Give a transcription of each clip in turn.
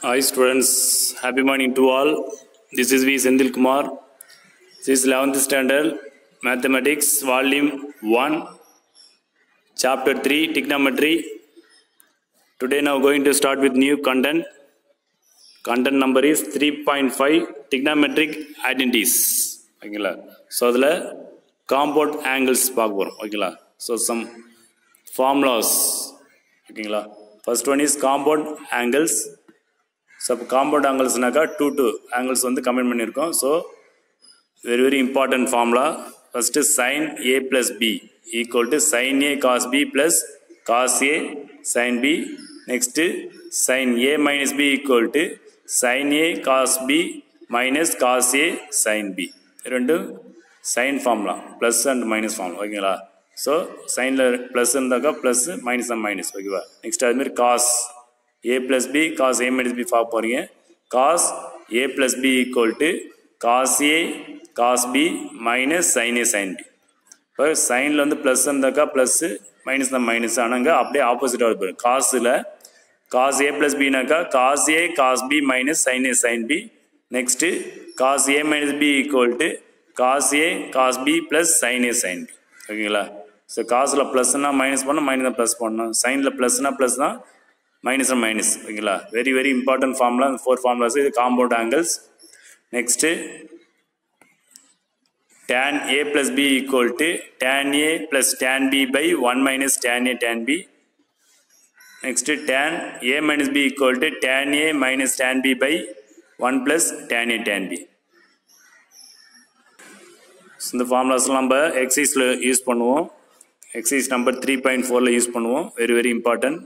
Hi students, happy morning to all. This is V. Sendil Kumar. This is 11th standard mathematics volume 1 chapter 3 trigonometry. Today now going to start with new content. Content number is 3.5 trigonometric identities. ஓகேங்களா so அதில் compound angles பார்க்க போகிறோம் ஓகேங்களா so some formulas ஓகேங்களா first one is compound angles so அப்போ compound ஆங்கிள்ஸ்னாக்கா two two angles வந்து comment பண்ணியிருக்கோம் so very very important formula first sine A plus B equal to sine A cos B plus cos A sign B next sine A minus B equal to sine A cos B minus cos A sign B ரெண்டும் sine formula plus and minus formula ஓகேங்களா so சைனில் plus இருந்தாக்கா plus minus தான் minus ஓகேவா next அதுமாரி cos A plus B cos A minus B பார்க்க போகிறீங்க cos A plus B equal to cos A cos B minus sign A sign B இப்போ சைனில் வந்து ப்ளஸ் இருந்தாக்கா ப்ளஸ்ஸு மைனஸ் தான் மைனஸ் ஆனாங்க அப்படியே ஆப்போசிட்டாக இருப்பாரு காசில் காஸ் ஏ ப்ளஸ் பினாக்கா cos A cos B minus sign A sign B next cos A minus B equal to cos A cos B plus sine A sign B ஓகேங்களா so காசில் ப்ளஸ்னா மைனஸ் பண்ணணும் மைனஸ் தான் plus பண்ணணும் சைனில் ப்ளஸ்னா plus தான் மைனஸ் மைனஸ் ஓகேங்களா very very important formula four formulas இது compound angles next tan a plus b equal to tan a plus tan b by 1 minus tan a tan b next tan a minus b equal to tan a minus tan b by 1 plus tan a tan b So, இந்த ஃபார்முலாஸ்லாம் நம்ம எக்ஸைஸில் use பண்ணுவோம் exercise number three point ஃபோரில் use பண்ணுவோம் very very important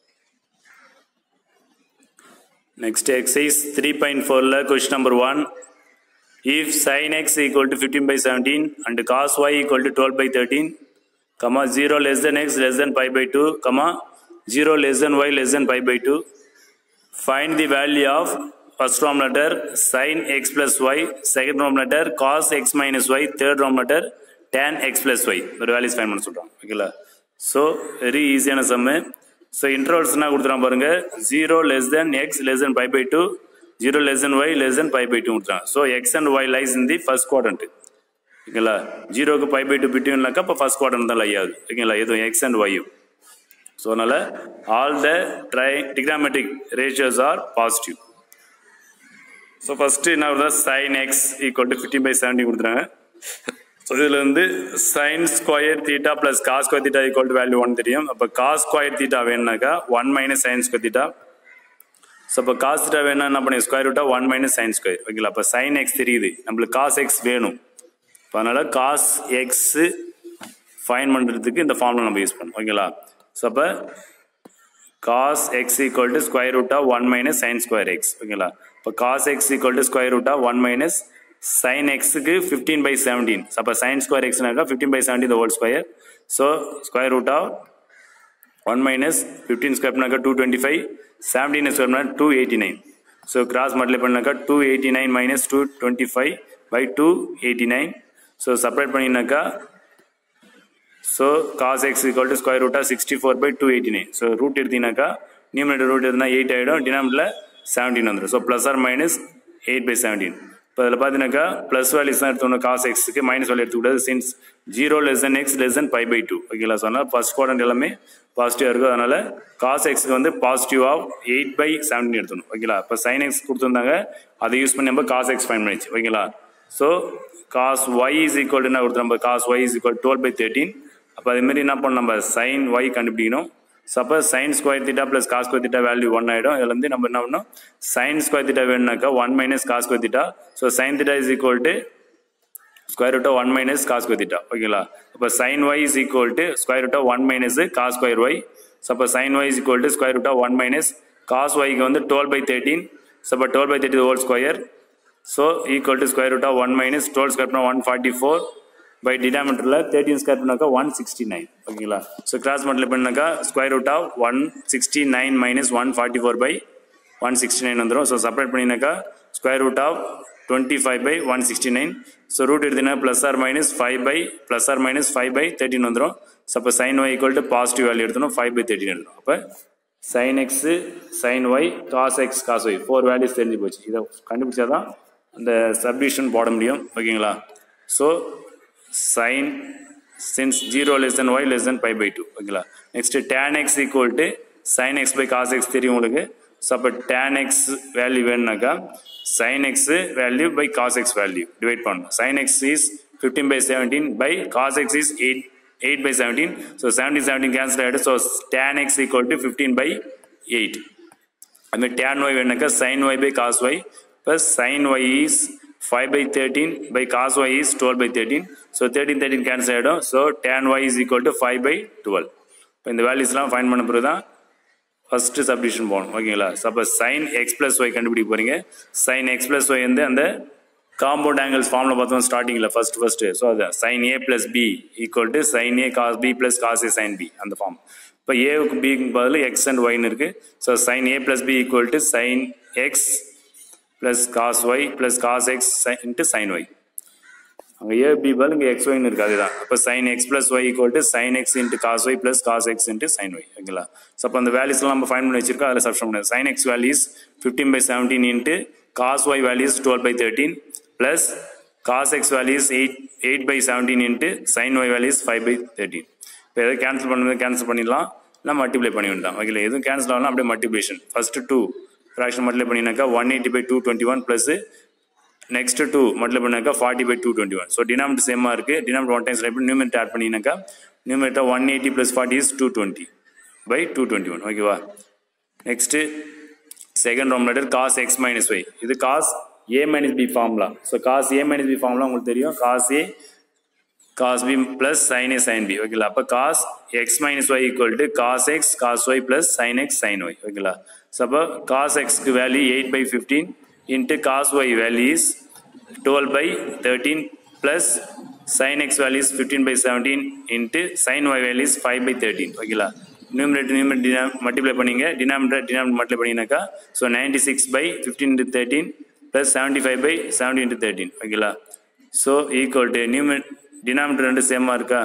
next exercise three point ஃபோரில் question number one if sin x equal to 15 by 17 and cos y equal to 12 by 13 comma 0 less than x less than pi by 2 comma 0 less than y less than pi by 2 find the value of first form letter sin x plus y second form letter cos x minus y third form letter tan x plus y ஒரு values find பண்ண சொல்கிறோம் ஓகேங்களா so very ஈஸியான சம்மு so இன்டர்வல்ஸ்னால் கொடுத்துறான் பாருங்க zero less than X less than pi by two zero less than Y less than pi by two கொடுத்துறாங்க so x and y lies in the first quadrant ஓகேங்களா ஜீரோக்கு பை பை டூ பிட்வீன்னாக்கா இப்போ first quadrant தான் லை ஆகுது ஓகேங்களா எதுவும் x and ஒய்யும் so அதனால் all the trigonometric ratios are positive so first என்ன வருதா sine X equal to fifteen by seventeen கொடுத்துறாங்க ஸோ இதில் வந்து sine square theta plus cos square theta equal to value one தெரியும் அப்போ காஸ் ஸ்கொயர் தீட்டா வேணுனாக்கா one minus sign square theta so இப்போ காஸ் தீட்டா வேணும் என்ன பண்ணி ஸ்கொயர் ரூட்டா ஒன் மைனஸ் சைன் ஸ்கொயர் ஓகேங்களா அப்போ சைன் எக்ஸ் தெரியுது நம்மளுக்கு காஸ் எக்ஸ் வேணும் இப்போ அதனால் காஸ் எக்ஸு ஃபைன் பண்ணுறதுக்கு இந்த ஃபார்முலா நம்ம யூஸ் பண்ணோம் ஓகேங்களா ஸோ அப்போ cos x equal to square ரூட்டா one minus sign square x ஓகேங்களா இப்போ cos x equal to square ரூட்டா ஒன் மைனஸ் சைன் எக்ஸுக்கு ஃபிஃப்டீன் பை செவன்டீன் அப்போ சைன் ஸ்கொயர் எக்ஸ்னாக்கா fifteen by seventeen whole square so square ரூட்டா one minus fifteen square பண்ணாக்கா two twenty five seventeen square பண்ணால் two eighty nine so cross multiply பண்ணாக்கா two eighty nine minus two twenty five by two eighty nine so separate பண்ணினாக்கா so cos x equal to square ரூட்டா sixty four by two eighty nine so root எடுத்தீங்கன்னாக்கா numerator root எடுத்தா eight ஆகிடும் டினாமில் seventeen வந்துடும் so plus or minus eight by seventeen இப்போ அதில் பார்த்தீங்கன்னாக்கா ப்ளஸ் வேல்யூஸ் தான் எடுத்துக்கணும் காஸ் எக்ஸுக்கு மைனஸ் வேல்யூ எடுத்துக்கூடாது since zero less than X less than five by two ஓகேங்களா ஸோ அதனால் ஃபர்ஸ்ட் குவாட்ரண்ட் எல்லாமே பாசிட்டிவாக இருக்கும் அதனால் காஸ் எக்ஸுக்கு வந்து positive of eight by seventeen எடுத்துக்கணும் ஓகேங்களா இப்போ சைன் எக்ஸ் கொடுத்துருந்தாங்க அதை யூஸ் பண்ணி நம்ம காஸ் எக்ஸ் ஃபைன் பண்ணிச்சு ஓகேங்களா so cos y is equal என்ன கொடுத்து நம்ம cos y is equal twelve by thirteen அப்போ அதுமாரி என்ன பண்ணணும் நம்ம சைன் ஒய் கண்டுபிடிக்கணும் suppose sine square theta plus cos square theta value one ஆகிடும் இதில் வந்து நம்ம என்ன பண்ணணும் சைன் ஸ்கொயர் தீட்டா வேணுனாக்கா one minus cos square theta so sine theta is equal to square ரூட்டா one minus cos square theta ஓகேங்களா அப்போ sign y is equal to square ரூட்டா one minus cos square y so அப்போ sign y is equal to square ரூட்டா one minus cos ஒய்க்கு வந்து twelve by thirteen so அப்போ twelve by thirty whole square so equal to square ரூட்டா one minus twelve square பண்ணால் one forty four by டினாமீட்டரில் thirteen square பண்ணாக்கா one sixty nine ஓகேங்களா so cross multiply பண்ணாக்கா square root of one sixty nine minus one forty four by one sixty nine வந்துடும் so separate பண்ணினாக்கா square root of twenty five by one sixty nine so root எடுத்தீங்கன்னா plus or minus five by plus or minus five by thirteen வந்துடும் so அப்போ sign y equal to positive value எடுத்தணும் five by thirteen எடுக்கணும் அப்போ sine x sine y cos X cos y four values தெரிஞ்சு போச்சு இதை கண்டுபிடிச்சா தான் அந்த சப்டிஷன் போட முடியும் ஓகேங்களா so sine since zero less than Y less than pi by two ஓகேங்களா next tan x equal to sine x by cos x தெரியும் உங்களுக்கு ஸோ அப்போ டேன் எக்ஸ் வேல்யூ வேணுனாக்கா sine X value by cos x value divide பண்ணணும் sine x is fifteen by seventeen by cos x is eight eight by seventeen so seventeen seventeen cancel ஆகிடும் so tan x equal to fifteen by eight அதுமாதிரி tan y வேணுனாக்கா sine y by cos Y plus sine y is five by thirteen by cos y is twelve by thirteen so thirteen thirteen cancel ஆகிடும் so tan y is equal to five by twelve இப்போ இந்த வேல்யூஸ்லாம் fine பண்ண பிறகு தான் first substitution போகணும் ஓகேங்களா suppose sine x plus y கண்டுபிடிக்க போகிறீங்க சைன் எக்ஸ் ப்ளஸ் ஒய் வந்து அந்த காம்பவுண்ட் ஆங்கிள்ஸ் ஃபார்மில் பார்த்தோம் ஸ்டார்டிங்கில் ஃபர்ஸ்ட் ஃபஸ்ட்டு ஸோ அது sine A plus B equal to sine A cos B plus cos A sign B அந்த ஃபார்ம் இப்போ ஏவுக்கு பிக்கு பதில் எக்ஸ் அண்ட் ஒய்னு இருக்குது so sign A plus B equal to sign x plus cos Y plus cos x into sign y அங்கே A B பதில் இங்கே எக்ஸ் ஒய்னு இருக்குது அதுதான் அப்போ sine x plus Y equal to sign x into cos Y plus cos x into sign Y ஓகேங்களா so அப்போ அந்த வேல்யூஸ்லாம் நம்ம ஃபைன் பண்ணி வச்சிருக்கோம் அதில் சப்ஷன் பண்ணது sine x values fifteen by seventeen into cos y values twelve by thirteen plus cos x values eight eight by seventeen into sign y values five by thirteen இப்போ எதாவது cancel பண்ணுறது cancel பண்ணிடலாம் இல்லை multiply பண்ணி விட்டான் ஓகேங்களா எதுவும் cancel ஆகலாம் அப்படியே multiplication first two fraction multiply பண்ணினாக்கா one eighty by two twenty one plus next two multiply பண்ணாக்கா forty by two twenty one so denominator சேமாக இருக்குது டினாமிட் ஒன் டைம்ஸ் ரைட் பண்ணி நியூமெண்ட் ஆட் பண்ணினாக்கா நியூமெண்ட்டாக one eighty plus forty is two twenty by two twenty one ஓகேவா next second Rome letter cos X minus y இது cos A minus B formula so cos A minus B formula உங்களுக்கு தெரியும் cos A cos B plus sine A sign B ஓகேங்களா அப்போ cos X minus Y equal to cos X cos Y plus sine x sine Y ஓகேங்களா so அப்போ cos எக்ஸ்க்கு value eight by fifteen into cos Y value is twelve by thirteen plus sine x value is fifteen by seventeen into sign Y value is five by thirteen ஓகேங்களா numerator numerator டினா multiply பண்ணிங்க denominator டினாமினேட் multiply பண்ணினாக்கா so ninety six by fifteen into thirteen plus seventy five by seventeen into thirteen ஓகேங்களா so equal to numerator denominator ரெண்டு சேமாக இருக்கா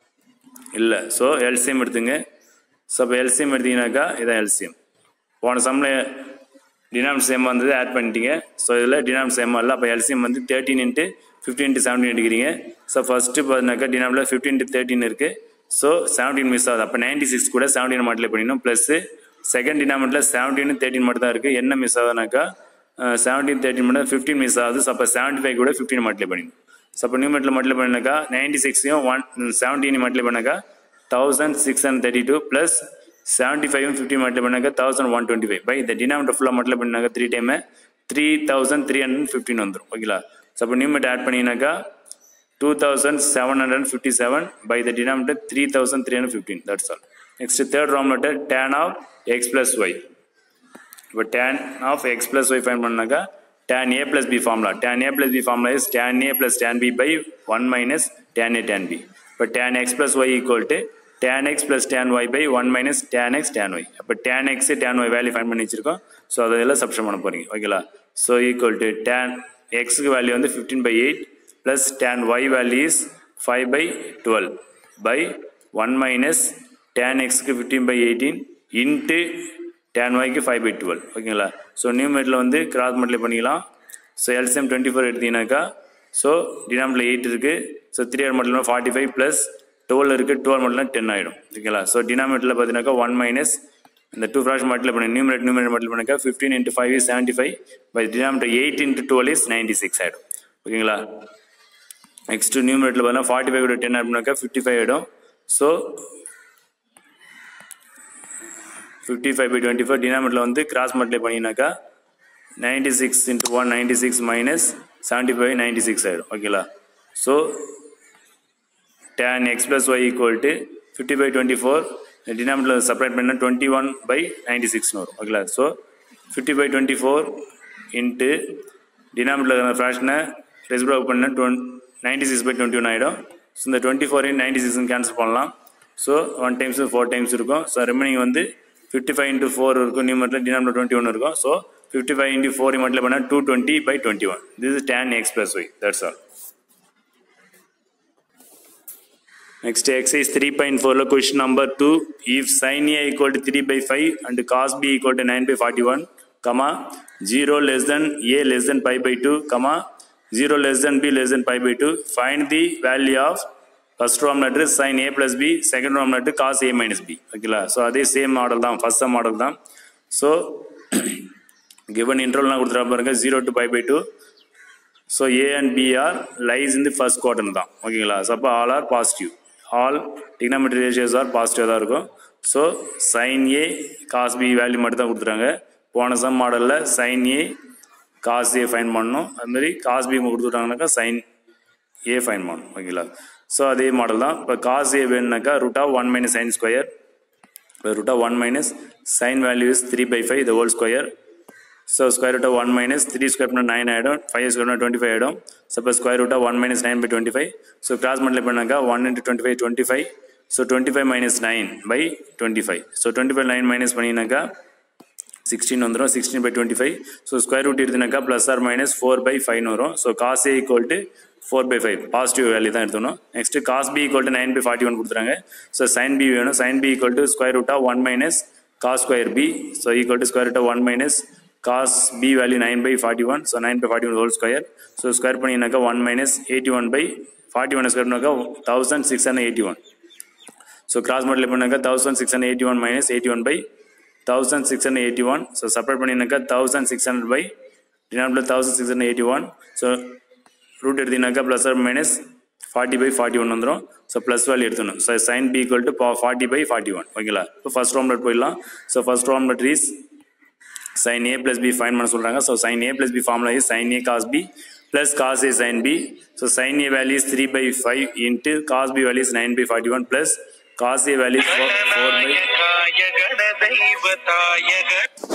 இல்லை so LCM எடுத்துங்க ஸோ இப்போ எல்சிஎம் எடுத்தீங்கன்னாக்கா இதான் எல்சிஎம் போன சம்மில் டினாமினேட் சேமாக வந்தது ஆட் பண்ணிட்டீங்க ஸோ இதில் டினாமினேட் சேமாக இல்லை அப்போ எல்சிஎம் வந்து thirteen into fifteen into seventeen எடுக்கிறீங்க ஸோ ஃபஸ்ட்டு பார்த்தீங்கன்னாக்கா டினாமில் ஃபிஃப்டின் இன்ட்டு தேர்ட்டின் இருக்குது ஸோ செவன்டீன் மிஸ் ஆகுது அப்போ நைன்டி சிக்ஸ் கூட செவன்டீன் மல்டிப்ளை பண்ணிடணும் ப்ளஸ் செகண்ட் டினாமினேட்டில் செவன்டீன் தேர்ட்டின் மட்டும் தான் இருக்குது என்ன மிஸ் ஆகுதுனாக்கா செவன்டீன் தேர்ட்டின் மட்டும் ஃபிஃப்டின் மிஸ் ஆகுது ஸோ அப்போ செவன்ட்டி ஃபைவ் கூட ஃபிஃப்டின் மல்டிப்ளை பண்ணிடணும் ஸோ அப்போ நியூமெட்டில் மல்டிப்ளை பண்ணினாக்கா நைன்டி சிக்ஸையும் ஒன் செவன்டீன் மல்டிப்ளை பண்ணாக்கா thousand six hundred thirty two plus seventy five fifty multiply பண்ணாக்கா thousand one twenty five by இந்த டினாமினேட்டர் ஃபுல்லாக மல்டிப்ளை பண்ணாக்கா three time three thousand three hundred fifteen வந்துடும் ஓகேங்களா ஸோ அப்போ நியூமெட் ஆட் பண்ணினாக்கா two thousand seven hundred fifty seven by the denominator three thousand three hundred fifteen that's all next third ராம் லெட்டர் tan of X plus Y இப்போ tan of X plus Y find பண்ணாக்கா tan a plus b formula tan a plus b formula is tan a plus tan b by 1 minus tan a tan b but tan x plus y equal to tan x plus tan y by 1 minus tan x tan y அப்போ tan x tan y value find பண்ணி வச்சிருக்கோம் so அதெல்லாம் substitution பண்ண போறீங்க ஓகேங்களா so equal to tan எக்ஸுக்கு value வந்து fifteen by eight plus tan y value is five by twelve by one minus tan எக்ஸுக்கு fifteen by eighteen into tan yக்கு ஃபைவ் பை டுவெல் ஓகேங்களா ஸோ நியூமேட்டில் வந்து கிராஸ் மல்டிப்ளை பண்ணிக்கலாம் so LCM twenty four எடுத்தீங்கன்னாக்கா so டினாமில் eight இருக்குது so three hundred மட்டும் ஃபார்ட்டி ஃபைவ் ப்ளஸ் டுவெல் இருக்குது டுவெல் மட்டும் டென் ஆகிடும் ஓகேங்களா ஸோ டினாமினேட்டில் பார்த்தீங்கன்னாக்கா ஒன் மைனஸ் இந்த டூ ஃப்ராக்ஷன் மல்டிப்ளை பண்ணி நியூமரேட் நியூமரேட் மல்டிப்ளை பண்ணாக்கா fifteen into five is seventy five by denominator eight into twelve is ninety six ஆகிடும் ஓகேங்களா நெக்ஸ்ட் நியூமரேட்டில் பார்த்தீங்கன்னா ஃபார்ட்டி ஃபைவ் டென் ஆட் பண்ணாக்கா ஃபிஃப்டி ஃபைவ் ஆகிடும் so fifty five by twenty four டினாமினேட்டில் வந்து கிராஸ் மல்டிப்ளை பண்ணினாக்கா ninety six into one ninety six minus seventy five ninety six ஆகிடும் ஓகேங்களா so tan X plus Y equal to fifty by twenty four டினாமினேட்டில் separate பண்ணால் twenty one by ninety சிக்ஸ்னு வரும் ஓகேங்களா so fifty by twenty four into டினாமினேட்டில் ஃப்ராக்ஷனை reciprocal பண்ண டுவென் ninety six by twenty one ஆகிடும் ஸோ இந்த டுவெண்ட்டி ஃபோரையும் நைன்டி சிக்ஸ்னு கேன்சல் பண்ணலாம் so one times four times இருக்கும் ஸோ ரிமைனிங் வந்து ஃபிஃப்டி ஃபைவ் இன்ட்டு ஃபோர் இருக்கும் நியூமரில் டினாமினேட் டுவெண்ட்டி ஒன் இருக்கும் so fifty five into four multiply பண்ணால் two twenty by twenty one this is tan X plus Y that's all Next exercise 3.4 question number 2. If sin A equal to 3 by 5 and cos B equal to 9 by 41, comma 0 less than A less than pi by 2, comma 0 less than B less than pi by 2, find the value of first row matrix sin A plus B, second row matrix cos A minus B. ஓகேங்களா so அதே same model தான் first model தான் so given இன்டர்வல்லாம் கொடுத்துட்டா பாருங்க zero to pi by two so A and B are lies in the first quarter தான் ஓகேங்களா so அப்போ all are positive all trigonometry ratios are positive தான் இருக்கும் so sign A cos B value மட்டும் தான் கொடுத்துருக்காங்க போன சம் மாடலில் sine A cos A find பண்ணணும் அதுமாரி காஸ் பி கொடுத்துட்டாங்கனாக்கா சைன் ஏ ஃபைன் பண்ணணும் ஓகேங்களா ஸோ அதே மாடல் தான் இப்போ காஸ் ஏ வேணுனாக்கா root of one minus sign square இப்போ root of one minus sign value is three by five the whole square so square root of one minus three square பண்ணால் nine ஆகிடும் five square பண்ணால் twenty five ஆகிடும் so இப்போ square root of one minus nine by twenty five so cross multiply பண்ணாக்கா one into twenty five twenty five so twenty five minus nine by twenty five so twenty five nine minus பண்ணினாக்கா sixteen வந்துடும் sixteen by twenty five so square root எடுத்துனாக்கா plus or minus four by ஃபைவ்னு வரும் so cos A equal to four by five positive value தான் எடுத்துக்கணும் next cos B equal to nine by forty one கொடுத்துறாங்க so sine B வேணும் sine B equal to square root of one minus cos square B so equal to square root of one minus cos B value nine by forty one so nine by forty one whole square so square பண்ணினாக்கா one minus eighty one by forty one square பண்ணாக்கா thousand six hundred eighty one so cross multiply பண்ணாக்கா thousand six hundred eighty one minus eighty one by thousand six hundred eighty one so separate பண்ணினாக்கா thousand six hundred by டினாமில் thousand six hundred eighty one so root எடுத்தீங்கன்னாக்கா plus or minus forty by forty one வந்துடும் so plus value எடுத்துணும் so sine B equal to forty by forty one ஓகேங்களா இப்போ first ரோம்லெட் போயிடலாம் so first ரோம்லெட் is sin a plus b find பண்ண சொல்றாங்க so sin a plus b formula is sin a cos b plus cos a sin b so sin a value is 3 by 5 into cos b value is 9 by 41 plus cos a value is 4, 4 by ಗಣನಾಯಕಾಯ ಗಣದೈವತಾಯ Gana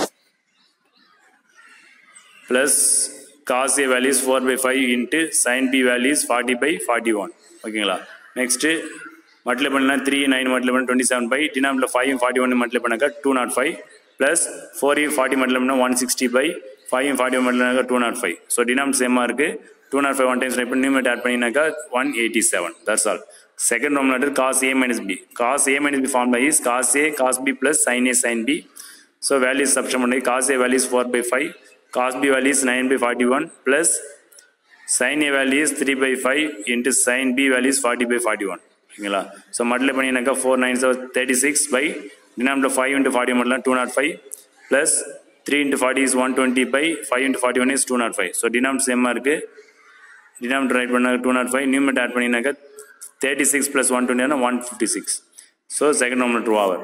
plus cos a value is 4 by 5 into sin b value is 40 by 41 ஓகேங்களா next multiply பண்ணலாம் three nine multiply பண்ண twenty seven by டினாமில் five forty one multiply பண்ணாக்கா two naught five plus four forty multiply பண்ணால் one sixty by five forty one multiply two naught five so டினாமில் சேமாக இருக்குது two naught five one times இப்போ numerator add பண்ணினாக்கா one eighty seven that's all second ரோம்னாட்டு cos A minus B cos A minus B form is cos A cos B plus sine A sign B so values substitution பண்ணி cos A values four by five cos b value is 9 by 41 plus sin a value is 3 by 5 into sin b value is 40 by 41 ஓகேங்களா so multiply பண்ணினாக்கா four nine seven thirty six by டினாமில் five into forty மட்டும் two naught five plus three into forty is one twenty by five into forty one is two naught five so denominator சேமாக இருக்குது denominator write பண்ணாக்க two naught five numerator add பண்ணினாக்கா thirty six plus one twenty one fifty six so second number two over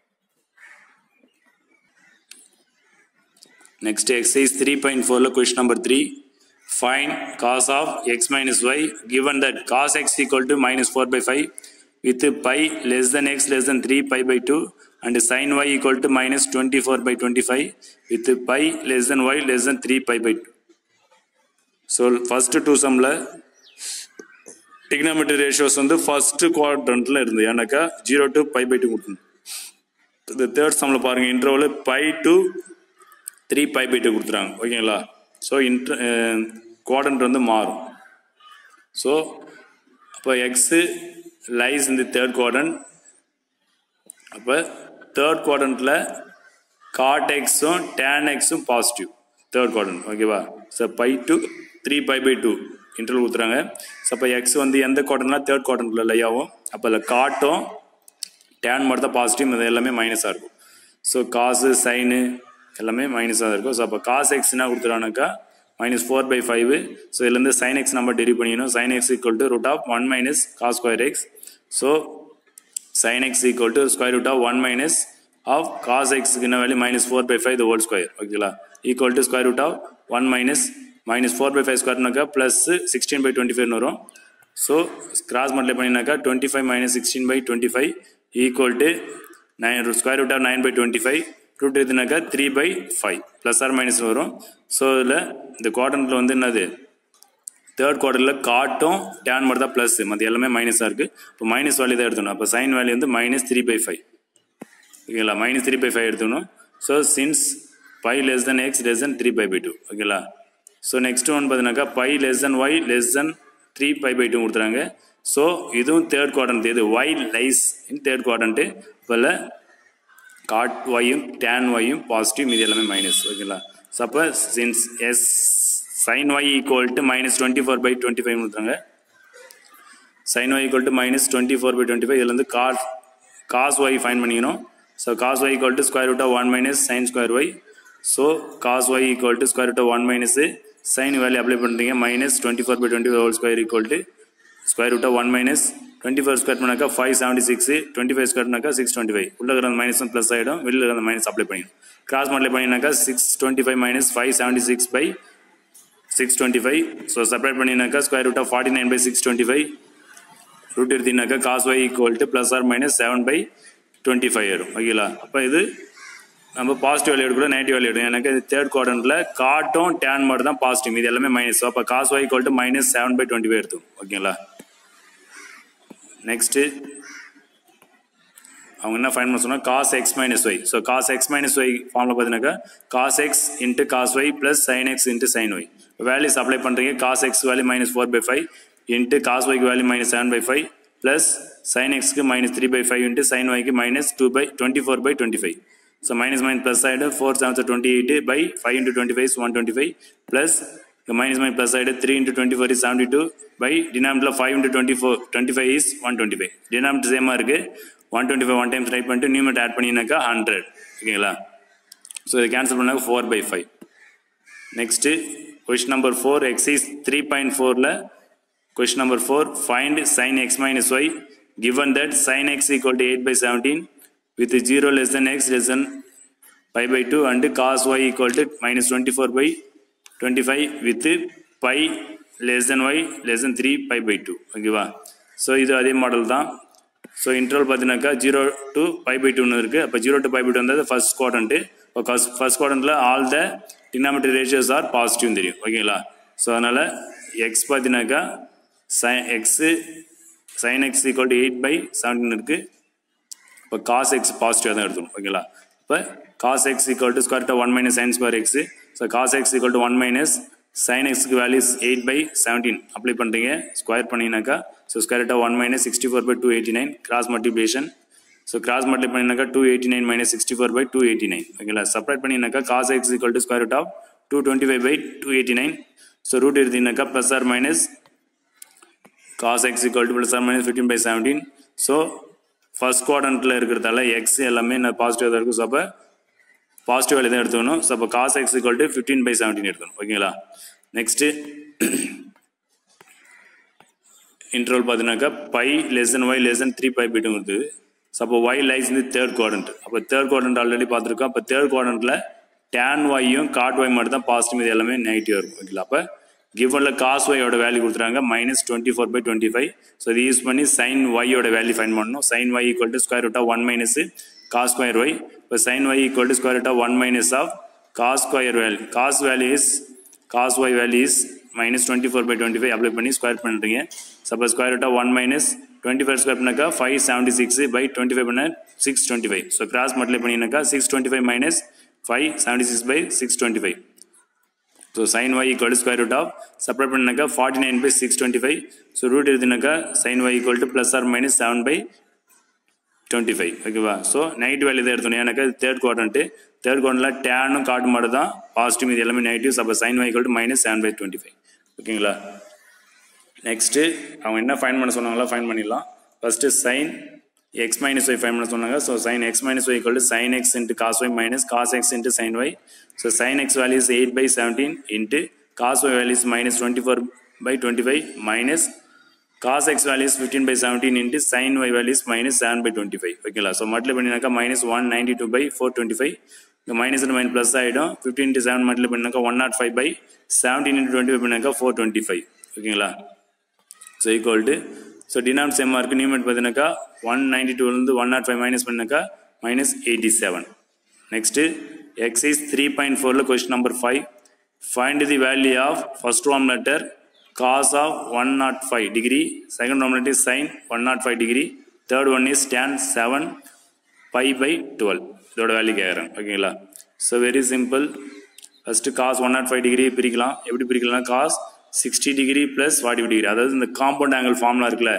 Next exercise 3.4 lo question number 3. Find cos of x minus y given that cos x equal to minus 4 by 5 with pi less than x less than 3 pi by 2 and sin y equal to minus 24 by 25 with pi less than y less than 3 pi by 2. So first two sumல trigonometry ratios வந்து first quadrantல இருந்து ஏன்னாக்கா 0 to pi by 2 கொடுக்கணும் இந்த third சம்ல பாருங்க interval pi to three pi by two கொடுத்துறாங்க ஓகேங்களா ஸோ இன்ட்ர குவாட்ரண்ட் வந்து மாறும் ஸோ அப்போ எக்ஸு லைஸ் இந்த தேர்ட் குவாட்ரண்ட் அப்போ தேர்ட் குவாட்ரண்ட்டில் காட் எக்ஸும் டேன் எக்ஸும் பாசிட்டிவ் தேர்ட் குவாட்ரண்ட் ஓகேவா so pi to three pi by two interval கொடுத்துறாங்க ஸோ அப்போ எக்ஸ் வந்து எந்த குவாட்ரண்ட்னா தேர்ட் குவாட்ரண்ட்டில் லை ஆகும் அப்போ அதில் காட்டும் டேன் மட்டும் தான் பாசிட்டிவ் இது எல்லாமே மைனஸாக இருக்கும் ஸோ காசு சைனு எல்லாமே மைனஸாக இருக்கும் ஸோ அப்போ காஸ் எக்ஸ் என்ன கொடுத்துறானாக்கா minus four by five so இதுலேருந்து சைன் எக்ஸ் நம்ம டெரிவ் பண்ணிக்கணும் sine X equal to root of one minus cos square X so sine x equal to square root of one minus of cos எக்ஸுக்கு என்ன value minus four by five the whole square ஓகேங்களா equal to square root of one minus minus four by five ஸ்கொயர்னாக்கா plus sixteen by twenty ஃபைவ்னு வரும் so cross multiply பண்ணினாக்கா twenty five minus sixteen by twenty five equal to nine square root of nine by twenty five root எடுத்துனாக்கா three by five plus or minus வரும் ஸோ இதில் இந்த குவாட்ரண்ட்டில் வந்து என்னது தேர்ட் குவார்டரில் காட்டும் டேன் மட்டும் தான் ப்ளஸ் மற்ற எல்லாமே மைனஸாக இருக்குது இப்போ மைனஸ் வேல்யூ தான் எடுத்துக்கணும் அப்போ சைன் வேல்யூ வந்து மைனஸ் த்ரீ பை ஃபைவ் ஓகேங்களா மைனஸ் த்ரீ பை ஃபைவ் எடுத்துக்கணும் so since pi less than X less than three pi by two ஓகேங்களா ஸோ நெக்ஸ்ட் ஒன் பார்த்தீங்கன்னாக்கா pi less than Y less than three pi by two கொடுத்துறாங்க so இதுவும் third quadrant இது Y lies in third quadrant இப்போ cot ஒய்யும் tan ஒய்யும் positive மீதி எல்லாமே மைனஸ் ஓகேங்களா ஸோ அப்போ since as sign y equal to minus twenty four by twenty five கொடுத்துறாங்க sin y equal to minus twenty four by twenty five இதில் வந்து காஸ் காஸ் ஒய் ஃபைன் பண்ணிக்கணும் so cos y equal to square root of one minus sign square y so cos y equal to square root of one minus sign value apply பண்ணுறீங்க minus twenty four by twenty five whole square equal to square root of one minus twenty four square பண்ணாக்கா five seventy six twenty five square பண்ணாக்கா six twenty five உள்ள இருக்கிற minus plus ஆகிடும் வெளியில் இருக்கிற minus apply பண்ணிடும் cross multiply பண்ணினாக்கா six twenty five minus five seventy six by six twenty five so separate பண்ணினாக்கா square root of forty nine by six twenty five root எடுத்தீங்கன்னாக்கா cos y equal to plus or minus seven by twenty five வரும் ஓகேங்களா அப்போ இது நம்ம positive value எடுக்கணும் negative value எடுக்கணும் எனக்கு தேர்ட் குவார்டரில் காட்டும் டேன் மட்டும் தான் பாசிட்டிவ் இது எல்லாமே மைனஸ் அப்போ cos y equal to minus seven by twenty five எடுத்துக்கும் ஓகேங்களா நெக்ஸ்ட்டு அவங்க என்ன ஃபைன் பண்ண சொன்னால் cos X minus y so cos X minus y ஃபார்மில் பார்த்தீங்கன்னாக்கா cos x into cos Y plus sign x into sign y values apply பண்ணுறீங்க cos x value minus four by five into cos ஒய்க்கு value minus seven by five plus sin எக்ஸ்க்கு minus three by five into sign ஒய்க்கு minus two by twenty four by twenty five so minus minus plus ஆகிடு four seven twenty eight by five into twenty five one twenty five plus minus minus plus ஆகிடு three into twenty four is seventy two by டினாமிட்டில் five into twenty four twenty five is one twenty five denominator சேமாக இருக்குது one twenty five one times try பண்ணிட்டு numerator add பண்ணினாக்கா hundred ஓகேங்களா so இதை cancel பண்ணாக்க four by five next question number four exercise three point ஃபோரில் question number four find sin x minus y given that sin x equal to 8 by 17 with 0 less than x less than pi by 2 and cos y equal to minus 24 by 25 with pi less than y less than 3 pi by 2 ஓகேவா so இது அதே model தான் so interval பார்த்தீங்கன்னாக்கா zero to pi by டூன்னு இருக்குது அப்போ zero to pi by two வந்தது first quadrant இப்போ ஃபஸ்ட் ஃபர்ஸ்ட் குவாட்ரண்ட்டில் all the denominator ratios are பாசிட்டிவ்னு தெரியும் ஓகேங்களா ஸோ அதனால் எக்ஸ் பார்த்தீங்கன்னாக்கா sin x sin X equal to eight by seventeen இருக்குது இப்போ காஸ் எக்ஸ் பாசிட்டிவாக தான் எடுத்துக்கணும் ஓகேங்களா இப்போ cos x equal to square one minus sign square X so cos x equal to one minus sin எக்ஸ்க்கு values eight by seventeen apply பண்ணுறீங்க square பண்ணிங்கனாக்கா so square root one minus sixty four by two eighty nine cross multiplication so cross multiply பண்ணினாக்கா two eighty nine minus sixty four by two eighty nine ஓகேங்களா separate பண்ணினாக்கா cos x equal to square root of two twenty five by two eighty nine so root எடுத்தீங்கன்னாக்கா plus or minus cos x equal to plus or minus fifteen by seventeen so first குவாட்ரண்ட்டில் இருக்கிறதால X எல்லாமே நான் பாசிட்டிவாக தான் இருக்கும் so அப்போ positive value தான் எடுத்துக்கணும் ஸோ அப்போ cos x equal to fifteen by seventeen எடுக்கணும் ஓகேங்களா நெக்ஸ்ட்டு இன்டர்வல் பார்த்தீங்கன்னாக்கா pi less than Y less than three pi பிட்டும் இருக்குது ஸோ அப்போ ஒய் லைஸ் இந்த தேர்ட் குவாட்ரண்ட் அப்போ தேர்ட் குவாட்ரண்ட் ஆல்ரெடி பார்த்துருக்கோம் அப்போ தேர்ட் குவாட்ரண்ட்டில் டேன் ஒய்யும் காட் ஒய் மட்டும் தான் பாசிட்டிவ் இது எல்லாமே நெகட்டிவ் இருக்கும் ஓகேங்களா அப்போ கிவனில் காஸ் ஒய்யோட வேல்யூ கொடுத்துறாங்க minus twenty four by twenty five so இது யூஸ் பண்ணி சைன் ஒய்யோட வேல்யூ ஃபைன் பண்ணணும் sin y equal to square root of one minus cos square y இப்போ sin y equal to square root of one minus of cos square value cos value is cos Y value is minus twenty four by twenty five apply பண்ணி square பண்ணுறீங்க suppose square root of one minus twenty five square பண்ணாக்கா five seventy six by twenty five பண்ண six twenty five so cross multiply பண்ணினாக்கா six twenty five minus five seventy six by six twenty five so sin y equal to square root of separate பண்ணாக்கா forty nine by six twenty five so root எடுத்துனாக்கா sin y equal to plus or minus seven by twenty five ஓகேவா so negative value தான் எடுத்தோம் எனக்கு third குவார்டன்ட்டு third குவார்டனில் டேனும் காட்டு மாடு தான் positive இது எல்லாமே நெகட்டிவ் அப்போ sign y equal to minus seven by twenty five ஓகேங்களா நெக்ஸ்ட்டு அவங்க என்ன ஃபைன் பண்ண சொன்னாங்களோ ஃபைன் பண்ணிடலாம் first sin x minus y find பண்ண சொன்னாங்க so sign x minus Y equal to sign x into cos y minus cos x into sign y so sine x value is eight by seventeen into cos Y value is minus twenty four by twenty five minus cos x value is fifteen by seventeen into sign Y value is minus seven by twenty five ஓகேங்களா so multiply பண்ணினாக்கா minus one ninety two by four twenty five இந்த minus minus plus ஆகிடும் fifteen into seven multiply பண்ணாக்கா one not five by seventeen into twenty five பண்ணாக்கா four twenty five ஓகேங்களா so equal to so டினாம் சேமாக இருக்குது numerator பார்த்தீங்கன்னாக்கா one ninety டூலேருந்து one not five minus பண்ணாக்கா minus eighty seven next exercise three point ஃபோரில் question number five find the value of first Rome letter cos of one not five degree second Rome letter sin one not five degree third one is tan seven pi by twelve இதோட வேல்யூ கேட்குறேன் ஓகேங்களா so very simple first cos one not five degree பிரிக்கலாம் எப்படி பிரிக்கலாம்னா cos sixty degree plus forty degree அதாவது இந்த compound angle ஃபார்ம்லாம் இருக்குல்ல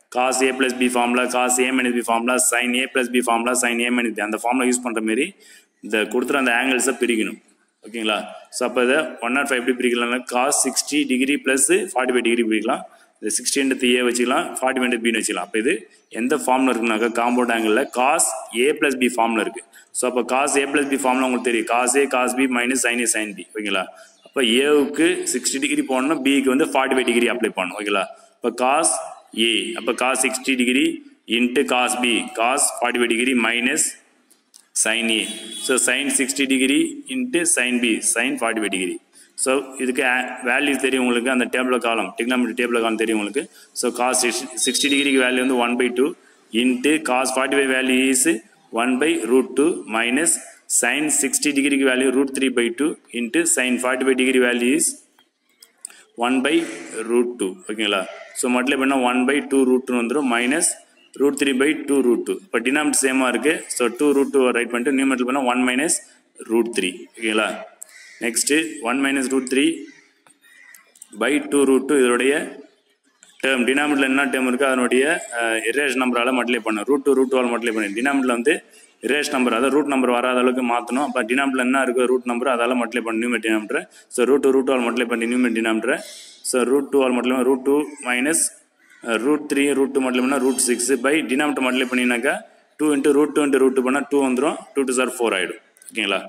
cos A plus B formula cos A minus B formula sign A plus B formula sign A minus B அந்த formula use பண்ணுற மாரி இந்த கொடுத்துற அந்த ஆங்கிள்ஸை பிரிக்கணும் ஓகேங்களா ஸோ அப்போ இதை ஒன் நாட் ஃபைவ் எப்படி பிரிக்கலாம்னா cos sixty degree plus forty five degree பிரிக்கலாம் இந்த சிக்ஸ்டி ஏ வச்சுக்கலாம் ஃபார்ட்டி ஃபைவ் பின்னு வச்சுக்கலாம் அப்போ இது எந்த ஃபார்மில் இருக்குனாக்கா காம்பவுண்ட் ஆங்கிளில் காஸ் ஏ ப்ளஸ் பி ஃபார்மில் இருக்குது ஸோ அப்போ காஸ் ஏ ப்ளஸ் பி ஃபார்மில் உங்களுக்கு தெரியும் cos A cos B minus sign A sign B ஓகேங்களா அப்போ ஏவுக்கு சிக்ஸ்டி டிகிரி போடணும்னா பிக்கு வந்து ஃபார்ட்டி ஃபைவ் டிகிரி அப்ளை பண்ணணும் ஓகேங்களா இப்போ காஸ் ஏ அப்போ cos sixty degree into cos B cos forty five degree minus sign A so sin sixty degree into sin B sin forty five degree so இதுக்கு values தெரியும் உங்களுக்கு அந்த table காலம் டிக்னாமெட்ரி table column தெரியும் உங்களுக்கு so cos sixty டிகிரிக்கு value வந்து one by two into cos forty five value is one by root two minus sign sixty டிகிரிக்கு value root three by two into sin forty five degree value is one by root two ஓகேங்களா so மட்டும் பண்ணால் one by two root two வந்துடும் minus root three by two root two இப்போ denominator சேமாக இருக்குது so two root two write பண்ணிட்டு நியூமெட்டில் பண்ணால் one minus root three ஓகேங்களா next one minus root three by two root two இதோடைய term டினாமிட்டில் என்ன டேர்ம் இருக்குது அதனுடைய இரேஷ் நம்பரால் மல்டிப்ளை பண்ணணும் ரூட் டூ ரூட் டுவெல் மல்டிப்ளை பண்ணி டினாமிட்டில் வந்து இரேஷ் நம்பர் அதாவது ரூட் நம்பர் வராத அளவுக்கு மாற்றணும் அப்போ டினாமிட்டில் என்ன இருக்குது ரூட் நம்பர் அதால் மல்டிப்ளை பண்ணி numerator denominator so root two root டுவெல் மல்டிப்ளை பண்ணி numerator denominator so root two ஆல் multiply root two minus root three root two multiply பண்ணால் root six by denominator multiply பண்ணினாக்கா two into root two into root two பண்ணால் two வந்துடும் two two sir four ஆகிடும் ஓகேங்களா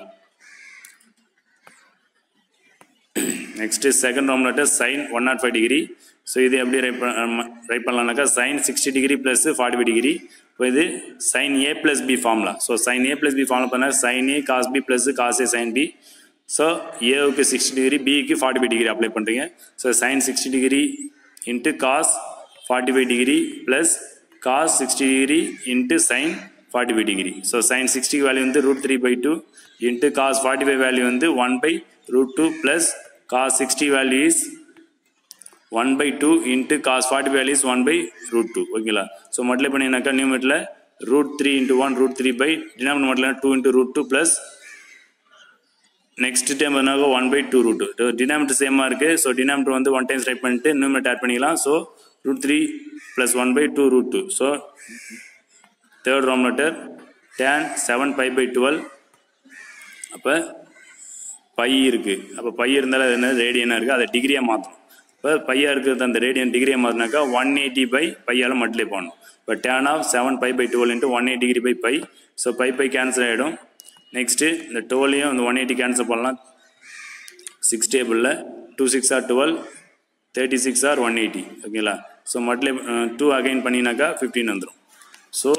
next second roman letter sin one not five degree so இது எப்படி write write பண்ணலாம்னாக்கா sin sixty degree plus forty five degree இப்போ இது sign A plus B formula so sign A plus B formula பண்ணால் sin A cos B plus cos A sign B so ஏவுக்கு sixty degree பிக்கு forty five degree apply பண்ணுறீங்க so sin sixty degree into cos forty five degree plus cos sixty degree into sin forty five degree so sin sixty value வந்து root three by two into cos forty five value வந்து one by root two plus cos sixty value is one by two into cos forty value is one by root two ஓகேங்களா so multiply பண்ணினாக்கா நியூமெட்டில் root three into one root three by denominator multiply two into root two plus next time பண்ணாக்க one by two root two denominator சேமாக இருக்குது so denominator வந்து one times write பண்ணிட்டு numerator add பண்ணிக்கலாம் so root three plus one by two root two so third ரோம்லெட்டர் tan seven pi by twelve அப்போ pi இருக்குது அப்போ by இருந்தாலும் அது என்ன ரேடியனாக இருக்குது அதை டிகிரியாக மாற்றணும் இப்போ பையாக இருக்கிறது அந்த ரேடியன் டிகிரியாக மாற்றினாக்கா ஒன் எயிட்டி பை பையால் மல்டிப்ளை பண்ணணும் இப்போ tan of seven pi by twelve into one eight degree by pi so pi pi cancel ஆகிடும் நெக்ஸ்ட்டு இந்த டுவெல்லையும் இந்த ஒன் எயிட்டி கேன்சல் பண்ணலாம் சிக்ஸ் டேபிளில் two six are twelve thirty six are one eighty ஓகேங்களா so multiply two again பண்ணினாக்கா fifteen வந்துடும் so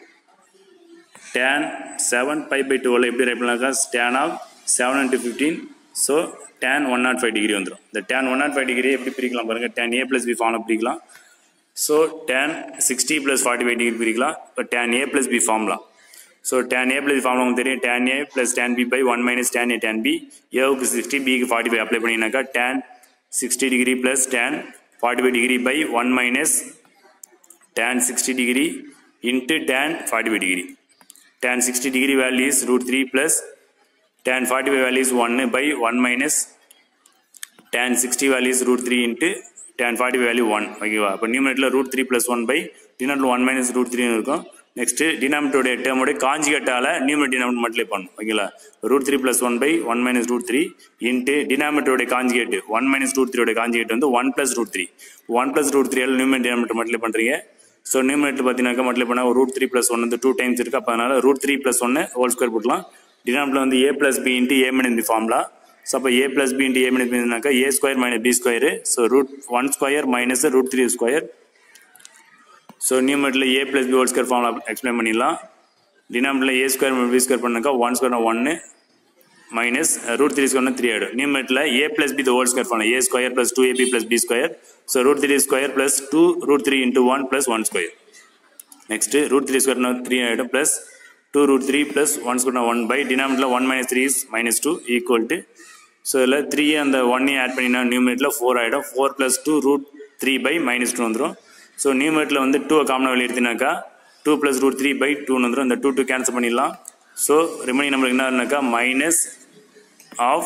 tan seven pi by twelve எப்படி ரைட் பண்ணாக்கா tan of seven into fifteen so tan one not five degree வந்துடும் இந்த tan one not five degree எப்படி பிரிக்கலாம் பாருங்கள் tan A plus B formula பிரிக்கலாம் so tan sixty plus forty five degree பிரிக்கலாம் இப்போ டேன் ஏ ப்ளஸ் பி ஃபார்ம்லாம் so tan A plus formula உங்களுக்கு தெரியும் tan A plus tan B by one minus tan A tan B ஏவுக்கு sixty பிக்கு forty five apply பண்ணினாக்கா tan sixty degree plus tan forty five degree by one minus tan sixty degree into tan forty five degree tan 60 degree value is root 3 plus tan 45 value is 1 by 1 minus tan 60 value is root 3 into tan 45 value 1 ஓகேவா அப்போ நியூமினேட்டில் root three plus one by டினாமினேட்டில் one minus root த்ரீன்னு இருக்கும் next டினாமினேட்டோடைய டேர்மோடைய காஞ்சிகட்டால் நியூமினேட் denominator multiply பண்ணும் ஓகேங்களா root three plus one by one minus root three into டினாமினேட்டோடைய conjugate one minus root த்ரீயோட காஞ்சிகேட் வந்து one plus root three one plus root த்ரீயால் numerator denominator multiply பண்ணுறீங்க so numerator பார்த்தீங்கன்னாக்கா மல்டிப்ளை பண்ணால் root three plus one வந்து two times இருக்குது அப்போ அதனால் ரூட் த்ரீ ப்ளஸ் ஒன்று ஹோல் ஸ்கொயர் போட்டலாம் டினாமில் வந்து A plus B into A minus B formula so அப்போ A plus B into A minus பினாக்கா A square minus B square so root one square minus root three square so நியூமெட்டில் A plus B whole square formula explain பண்ணிடலாம் டினாமில் A square B square பண்ணாக்கா one square ஒன்று minus root three square three ஆகிடும் நியூமெட்டில் A plus B whole square பண்ணலாம் A square plus two AB plus B square so root three square plus two root three into one plus one square next root three ஸ்கொயர்னா three ஆகிடும் plus two root three plus one ஸ்கொயர்னா one by டினாமிட்டில் one minus three is minus two equal to so இதில் three அந்த ஒன்னையும் add பண்ணினா நியூமேட்டில் four ஆகிடும் four plus two root three by minus two வந்துடும் ஸோ நியூமேட்டில் வந்து டூவை காமனாக வெளியே எடுத்தினாக்கா two plus root three by டூன்னு வந்துடும் இந்த டூ டூ கேன்சல் பண்ணிடலாம் ஸோ ரிமைனிங் நம்மளுக்கு என்ன இருந்தாக்கா minus of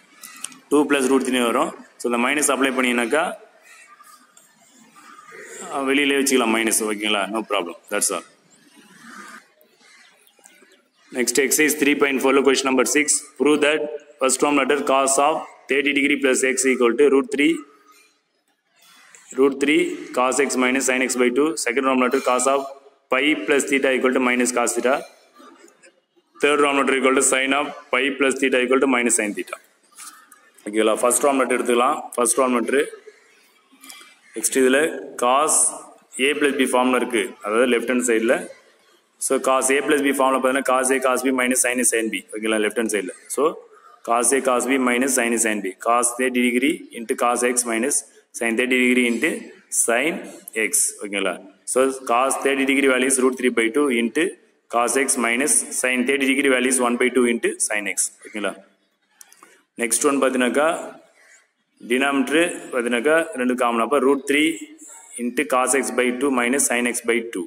two plus root three வரும் ஸோ இந்த மைனஸ் அப்ளை பண்ணினாக்கா வெளியிலே வச்சுக்கலாம் மைனஸ் ஓகேங்களா no problem that's all Next exercise 3.4 question number 6. Prove that first term letter cos of 30 degree plus x equal to root 3 root 3 cos x minus sin x by 2. Second term letter cos of pi plus theta equal to minus cos theta. Third term letter equal to sin of pi plus theta equal to minus sin theta. ஓகேங்களா first roman letter எடுத்துக்கலாம் first roman letter next இதில் cos A plus B ஃபார்மில் இருக்குது அதாவது left hand சைடில் so cos A plus B ஃபார்மில் பார்த்தீங்கன்னா cos A cos B minus sine sine B ஓகேங்களா லெஃப்ட் ஹேண்ட் சைடில் so cos A cos B minus sine sine B cos thirty degree into cos X minus sine thirty degree into sine X ஓகேங்களா so cos thirty degree values root three by two into cos X minus sine thirty degree values one by two into sine X ஓகேங்களா next one பார்த்தீங்கன்னாக்கா denominator பார்த்தீங்கன்னாக்கா ரெண்டு common அப்போ root three into cos X by two minus sine X by two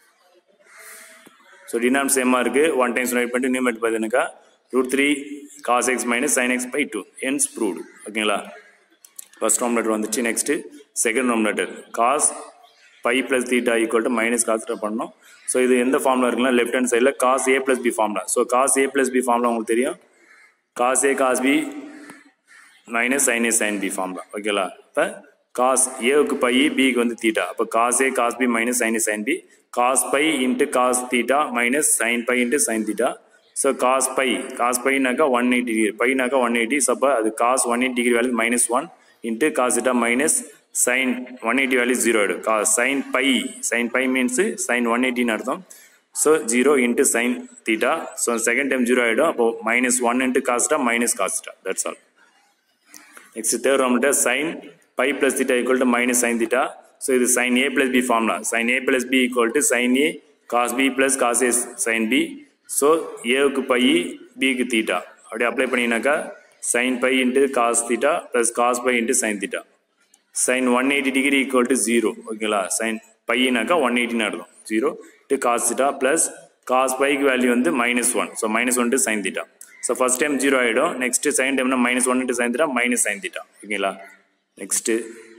so டினாம் சேமாக இருக்குது one times write பண்ணிட்டு numerator பார்த்தீங்கன்னாக்கா root three cos X minus sine X by two hence proved ஓகேங்களா first Rome letter வந்துச்சு next second Rome letter cos by plus theta equal to minus cos பண்ணோம் so இது எந்த ஃபார்மில் இருக்குன்னா left hand சைடில் cos A plus B formula so cos A plus B formula உங்களுக்கு தெரியும் cos A cos B minus sign A sign B formula ஓகேங்களா இப்போ காஸ் ஏவுக்கு பை பிக்கு வந்து தீட்டா அப்போ cos A cos B minus sign A sign B cos pi into cos theta minus sine pi into sine theta so cos pi cos பைனாக்கா one eighty degree பைனாக்கா one eighty so அப்போ அது cos one eighty degree value minus one into cos theta minus sine one eighty value zero ஆகிடும் cos sine pi sine pi means sine one எயிட்டின்னு அர்த்தம் so zero into sine theta so second time zero ஆகிடும் அப்போ minus one into cos theta minus cos theta that's all next third round sine pi plus theta equal to minus sine theta so இது sign A plus B formula sine A plus B equal to sine A cos B plus cos A sign B so ஏவுக்கு pi பிக்கு theta அப்படி apply பண்ணினாக்கா sine pi into cos theta plus cos pi into sine theta sine one eighty degree equal to zero ஓகேங்களா சைன் பையனாக்கா one எயிட்டின்னு அர்த்தம் zero to cos theta plus cos பைக்கு வேல்யூ வந்து minus one so minus one to sine theta so first time zero ஆகிடும் next second டைம்னா minus one to sine theta minus sine theta ஓகேங்களா next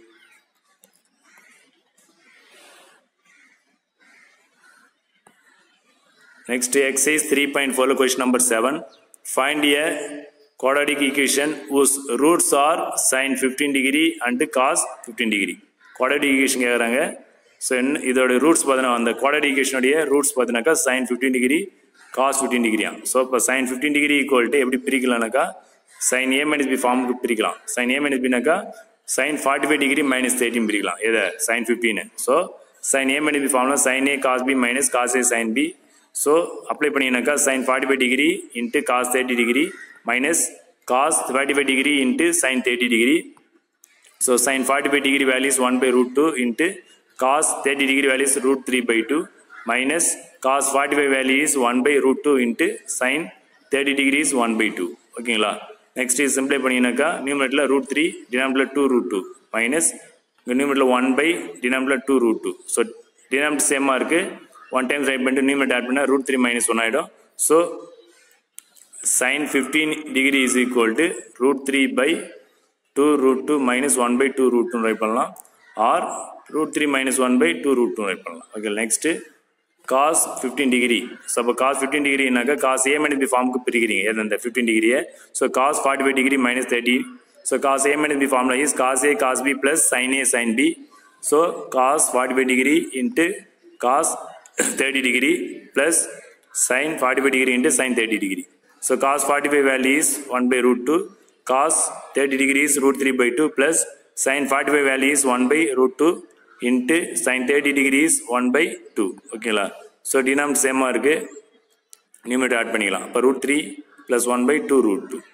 Next exercise 3.4 question number 7. Find a quadratic equation whose roots are sin 15 degree and cos 15 degree. quadratic equation கேட்குறாங்க ஸோ என்ன இதோட roots பார்த்தீங்கன்னா அந்த quadratic equationோடைய roots பார்த்தீங்கன்னாக்கா sin 15 degree cos 15 டிகிரியா ஸோ இப்போ sin 15 டிகிரி ஈக்குவல் டு எப்படி பிரிக்கலாம்னாக்கா sin a minus b ஃபார்முக்கு பிரிக்கலாம் sin a minus bனாக்கா sin 45 டிகிரி மைனஸ் தேர்ட்டின் பிரிக்கலாம் எதை sin 15 ஸோ sin a minus b formula sin a cos b minus cos a sin b ஸோ அப்ளை பண்ணிங்கனாக்கா sine forty five degree into cos thirty degree minus cos forty five degree into sine thirty degree so sine forty five degree values one by root two into cos thirty degree values root three by two minus cos forty five values one by root two into sine thirty degrees one by two ஓகேங்களா next இது simplify பண்ணிங்கனாக்கா நியூமெட்டில் root three டினாமிட்டில் two root two minus நியூமெட்டில் one by டினாமிட்டில் two root two so denominator சேமாக இருக்குது one time write பண்ணிட்டு நியூமெட் ஆட் பண்ணால் ரூட் த்ரீ மைனஸ் ஒன் ஆகிடும் so sine fifteen degree is equal to root three by two root two minus one by two root two write பண்ணலாம் or root three minus one by two root two write பண்ணலாம் okay next cos fifteen degree so அப்போ cos fifteen டிகிரினாக்கா cos A minus B ஃபார்முக்கு பிரிக்கிறீங்க எது அந்த fifteen டிகிரியை so cos forty five degree minus thirty so cos A minus B formula is cos A cos B plus sine A sign B so cos forty five degree into cos 30 degree plus sin 45 degree into sin 30 degree. So cos 45 value is 1 by root 2, cos 30 degree is root 3 by 2 plus sin 45 value is 1 by root 2 into sin 30 degree is 1 by 2. ஓகேங்களா so denominator சேமாக இருக்குது நியூமேட் add பண்ணிக்கலாம் அப்போ root three plus one by two root two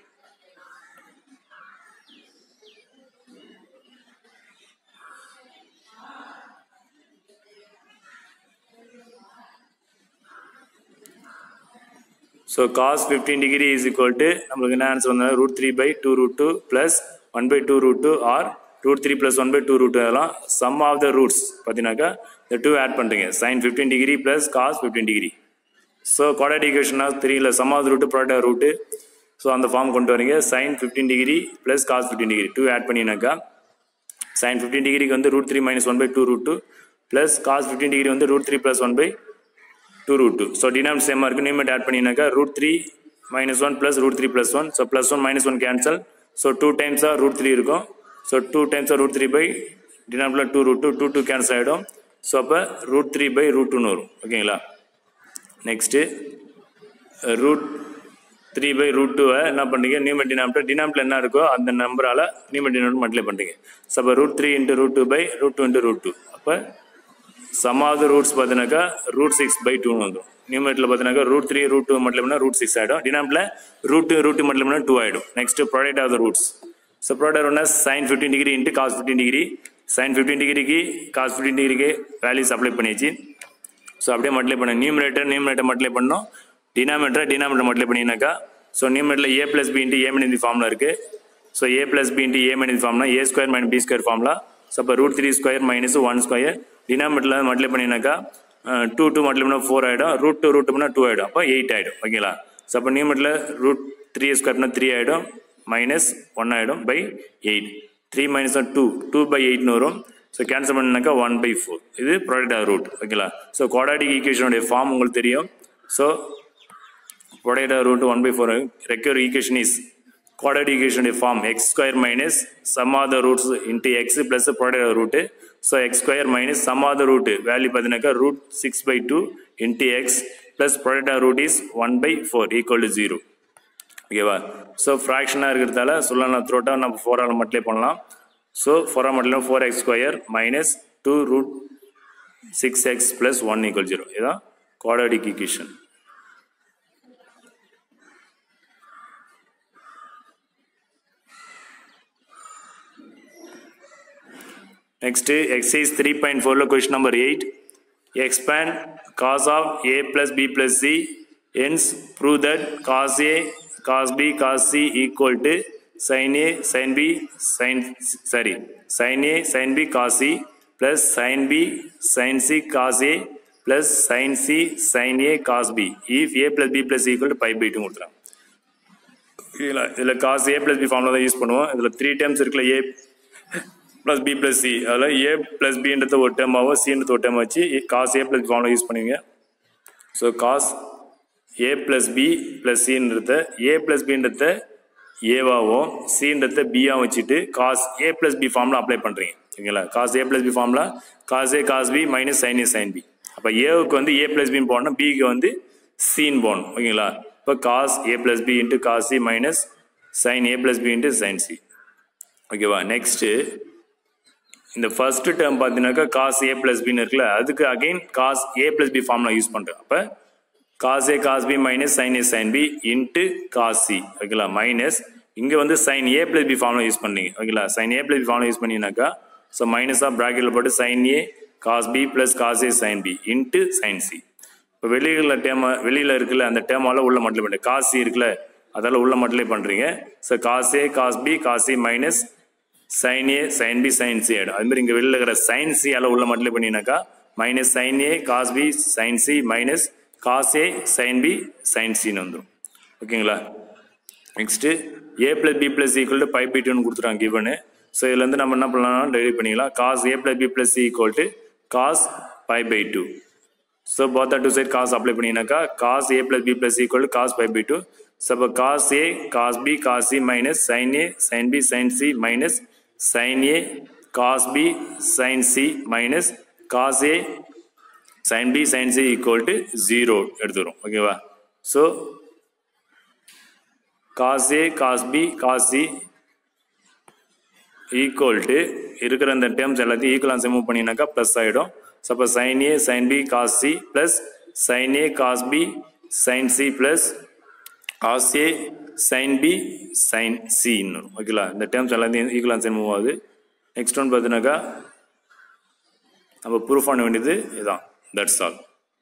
so cos fifteen degree is equal to நம்மளுக்கு என்ன answer வந்தால் root three by two root two plus one by two root two or root three plus one by two root அதெல்லாம் sum of the roots பார்த்தீங்கன்னாக்கா இந்த two add பண்ணுறீங்க sine fifteen degree plus cos fifteen degree so quadratic ஈக்குவேஷனாக த்ரீல sum of root product root so அந்த form கொண்டு வரீங்க sine fifteen degree plus cos fifteen degree to add பண்ணினாக்கா sine fifteen டிகிரிக்கு வந்து root three minus one by two root two plus cos fifteen degree வந்து root three plus one by two root two so டினாம் சேமாக இருக்குது நியூமெட் add பண்ணினாக்கா root three minus one plus root three plus one so plus one minus one cancel so two டைம்ஸாக root three இருக்கும் so two டைம்ஸாக root three by டினாமில் two root two two two cancel ஆகிடும் so அப்போ root three by root டூன்னு வரும் ஓகேங்களா next root three by root டூவை என்ன பண்ணுறீங்க நியூமெட் டினாமிட்டர் டினாமிட்டில் என்ன இருக்கோ அந்த நம்பரால் நியூமெட் டினாமிட்டர் மல்டிப்ளை பண்ணுறீங்க ஸோ அப்போ root three into root two by root two into root two அப்போ சம் ஆஃப் த ரூட்ஸ் பார்த்தீங்கன்னாக்கா ரூட் சிக்ஸ் பை டூன்னு வந்துடும் நியூமெட்டில் பார்த்தீங்கன்னாக்கா root three root two multiply பண்ணால் ரூட் சிக்ஸ் ஆகிடும் டினாமிட்டில் root two root two multiply பண்ணால் டூ ஆகிடும் next product of the roots so product ஒன்றா sine fifteen degree into cos fifteen degree sine fifteen டிகிரிக்கு காஸ் ஃபிஃப்டின் டிகிரிக்கு values apply பண்ணிச்சு so அப்படியே மல்டிப்ளை பண்ண நியூமரேட்டர் நியூமரேட்டர் மல்டிப்ளை பண்ணோம் denominator denominator multiply பண்ணினாக்கா ஸோ நியூமரேட்டில் A plus B into A minus formula இருக்குது so A plus B into A minus formula A square minus B square formula so அப்போ root three square minus one square டினாமீட்டரில் multiply பண்ணினாக்கா two two multiply பண்ணால் four ஆகிடும் root two root பண்ணால் two ஆகிடும் அப்போ eight ஆகிடும் ஓகேங்களா ஸோ அப்போ நியூமரேட்டில் ரூட் த்ரீ ஸ்கொயர் பண்ணால் த்ரீ ஆகிடும் மைனஸ் ஒன் ஆகிடும் by eight three minus two two by எயிட்னு வரும் ஸோ கேன்சல் பண்ணாக்கா ஒன் பை ஃபோர் இது ப்ராடக்ட் ஆஃப் ரூட் ஓகேங்களா ஸோ குவாடாடிக் ஈக்குவேஷனுடைய ஃபார்ம் உங்களுக்கு தெரியும் so product of root one by four require equation is quadratic equation form x square minus sum of the roots into x plus product of root so x square minus sum of the root value பார்த்தீங்கன்னாக்கா root 6 by 2 into x plus product of root is 1 by 4 equal to 0 ஓகேவா so ஃப்ராக்ஷனாக இருக்கிறதால சொல்லலாம் த்ரோட்டாக நம்ம ஃபோரால் மட்டிலே பண்ணலாம் so ஃபோராக மட்டிலும் four x square minus two root six x plus one equal zero இதுதான் quadratic equation Next, exercise 3.4 lo question number 8. Expand cos of a plus b plus c. Hence, prove that cos a, cos b, cos c equal to sin a, sin b, sin, sorry, sin a, sin b, cos c plus sin b, sin c, cos a plus sin c, sin a, cos b. If a plus b plus c equal to pi by 2 கொடுத்துறாங்க இதில் இதில் cos A plus B ஃபார்மில் தான் use பண்ணுவோம் இதில் three times இருக்குல்ல A plus B plus C அதில் A plus பின்றது ஒரு டேர்மாவோ சின்றது ஒரு டேர்ம் வச்சு காஸ் ஏ ப்ளஸ் ஃபார்மில் யூஸ் பண்ணுவீங்க so cos A plus B plus சின்றத ஏ ப்ளஸ் பின்றத ஏவாவும் சின்றத பியாவும் வச்சுட்டு காஸ் ஏ ப்ளஸ் பி ஃபார்மில் அப்ளை பண்ணுறீங்க ஓகேங்களா காஸ் ஏ ப்ளஸ் பி ஃபார்மில் cos A cos B minus sign A sign B அப்போ ஏவுக்கு வந்து ஏ ப்ளஸ் பின்னு போடணும் பிக்கு வந்து சின்னு போடணும் ஓகேங்களா இப்போ cos A plus B into cos C minus sign A plus B into sine C ஓகேவா நெக்ஸ்ட்டு இந்த ஃபர்ஸ்ட் டேர்ம் பார்த்தீங்கன்னாக்கா காஸ் ஏ பிளஸ் பின்னு இருக்குல்ல அதுக்கு again cos A plus B formula use பண்ணுறேன் அப்போ cos A cos B minus sign A sign B into cos C ஓகேங்களா minus இங்கே வந்து sine A plus B formula use பண்ணீங்க ஓகேங்களா sine A plus B formula use பண்ணீங்கன்னாக்கா so minus of ப்ராக்கெட்டில் போட்டு sine A cos B plus cos A sign B into sine C இப்போ வெளியில் dam வெளியில் இருக்குல்ல அந்த டேமால உள்ள மட்டிலே பண்ணுறேன் காஸ் சி இருக்குல்ல அதால் உள்ள மட்டிலே பண்ணுறீங்க so cos A cos B cos C minus sign A sign B sine C ஆகிடும் அது மாதிரி இங்கே வெளியில் இருக்கிற சைன் சி அளவு உள்ள மட்டிலே பண்ணினாக்கா minus sign A cos B sine C minus cos A sign B sine சின்னு வந்துடும் ஓகேங்களா next A plus B plus equal to pi by டூன்னு கொடுத்துருவாங்க கிவனு ஸோ இதுலேருந்து நம்ம என்ன பண்ணலாம் டெலிவரி பண்ணிக்கலாம் cos A plus B plus equal to cos pi by two so both to side cos apply பண்ணினாக்கா cos A plus B plus equal to cos pi by two so அப்போ cos A cos B cos C minus sign A sign B sine C minus sin A cos B sin C minus cos A sin B sin C equal to 0 எடுத்துக்கிறோம் ஓகேவா so cos A cos B cos C equal to இருக்கிற அந்த terms எல்லாத்தையும் ஈக்குவலாக move பண்ணினாக்கா plus ஆகிடும் so அப்போ sine A sign B cos C plus sine A cos B sine C plus cos A sign B sine சின்னு வரும் ஓகேங்களா இந்த டேர்ம்ஸ் எல்லாத்தையும் ஈக்குவல் ஆன்சர் மூவ் ஆகுது நெக்ஸ்ட் ஒன் பார்த்தீங்கன்னாக்கா நம்ம ப்ரூஃப் பண்ண வேண்டியது இதுதான் that's all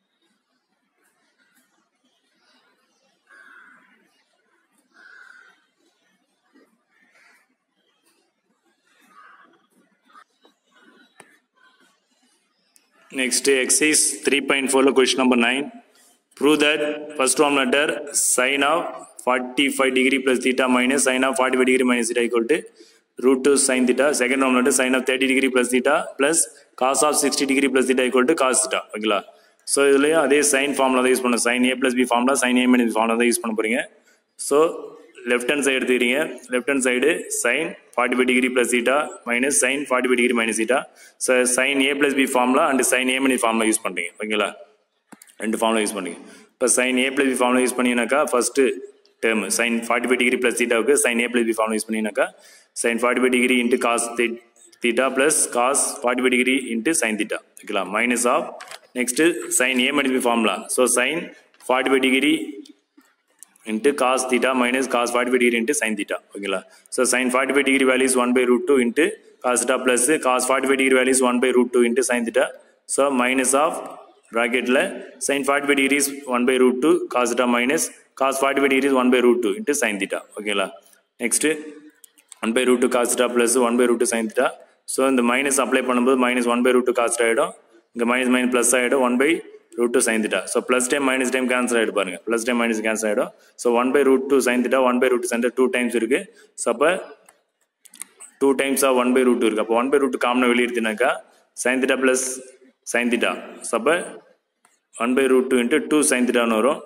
Next exercise 3.4 question number 9. Prove that first one letter sine of 45 degree plus theta minus sine of 45 degree minus theta equal to root 2 sin theta second denominator sin of 30 degree plus theta plus cos of 60 degree plus theta equal to cos theta ஓகேங்களா so இதுலேயும் அதே sine formula தான் use பண்ணணும் sine A plus B formula sign A minus formula தான் use பண்ண போகிறீங்க so left hand side எடுத்துக்கிறீங்க left hand side sine forty five degree plus theta minus sine forty five degree minus theta so sign A plus B formula and sine A minus formula use பண்ணுறீங்க ஓகேங்களா ரெண்டு formula use பண்ணுறீங்க இப்போ sine A plus B formula use பண்ணீங்கன்னாக்கா first term sine forty five degree plus தீட்டாவுக்கு sine A plus B formula use பண்ணீங்கன்னாக்கா sine forty five degree into cos theta plus cos forty five degree into sine theta ஓகேங்களா minus of next sine A minus B formula so sine forty five degree into cos theta minus cos 45 degree into sin theta ஓகேங்களா so sin 45 degree value is 1 by root 2 into cos theta plus cos 45 degree value is 1 by root 2 into sin theta so minus of bracketல sin 45 degree is 1 by root 2 cos theta minus cos 45 degree is 1 by root 2 into sin theta ஓகேங்களா next 1 by root 2 cos theta plus 1 by root 2 sin theta so இந்த minus apply பண்ணும்போது minus one by root two cos ஆகிடும் இங்கே minus minus plus ஆகிடும் one by root two sine theta so plus term minus term cancel ஆகிடு பாருங்க plus term minus cancel ஆகிடும் so one by root two sine theta one by root sine two times இருக்குது so அப்போ two டைம்ஸாக one by root இருக்குது அப்போ one by root காமனாக வெளியிடுதுனாக்கா சைன் திட்டா ப்ளஸ் சைன் திட்டா ஸோ அப்போ one by root two into two sine திட்டான்னு வரும்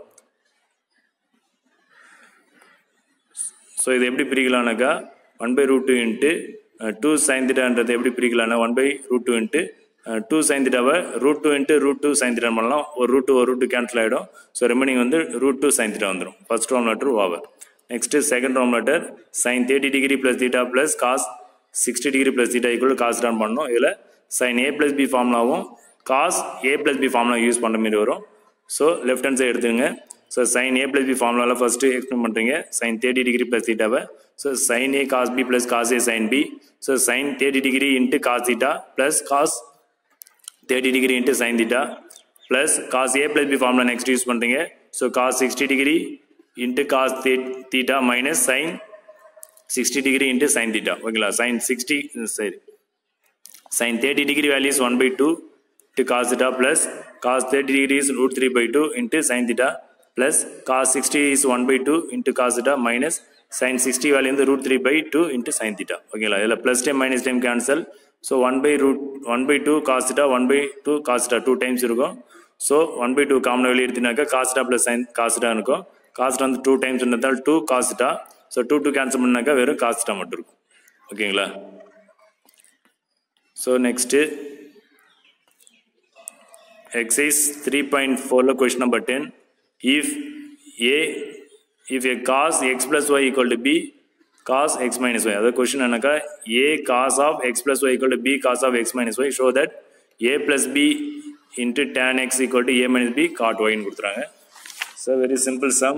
ஸோ இது எப்படி பிரிக்கலாம்னாக்கா one by root two into two sine திட்டான்றது எப்படி பிரிக்கலாம்னா one by root two into two sine திட்டாவை root two into root two sine theta பண்ணலாம் ஒரு ரூட் ஒரு ரூட் கேன்சல் ஆகிடும் ஸோ ரெமைனிங் வந்து ரூட் டூ சைன் திட்டா வந்துடும் first Rome letter over next second Rome letter sine thirty degree plus theta plus cos sixty degree plus theta equal cos டான் பண்ணணும் இதில் sine A plus B ஃபார்முலாவும் cos A plus B formula use பண்ணுற மாதிரி வரும் so left hand side எடுத்துங்க so sign A plus B ஃபார்முலாவில் first explain பண்ணுறீங்க சைன் தேர்ட்டி டிகிரி ப்ளஸ் தீட்டாவை so sign A cos B plus cos A sign B so sine thirty degree into cos theta plus cos thirty degree into sine theta plus cos A plus B formula next use பண்ணுறீங்க so cos sixty degree into cos theta minus sign sixty degree into sine theta ஓகேங்களா sine sixty சரி sine thirty degree value is one by two to cos theta plus cos 30 degree is root 3 by 2 into sin theta plus cos 60 is 1 by 2 into cos theta minus sin 60 value in the root 3 by 2 into sin theta ஓகேங்களா இதில் plus term minus term cancel so one by root one by two cos theta one by two cos theta two times இருக்கும் so one by two common வெளியே எடுத்தினாக்கா cos theta plus sine cos theta இருக்கும் cos theta வந்து two times இருந்தால் two cos theta so two two cancel பண்ணாக்கா வெறும் cos theta மட்டும் இருக்கும் ஓகேங்களா so next exercise 3.4 question number 10 if a if a cos x plus y equal to b cos x minus y அதாவது question என்னக்கா a cos of x plus y equal to b cos of x minus y show that a plus b into tan x equal to a minus b cot y ன்னு கொடுத்துறாங்க so very simple sum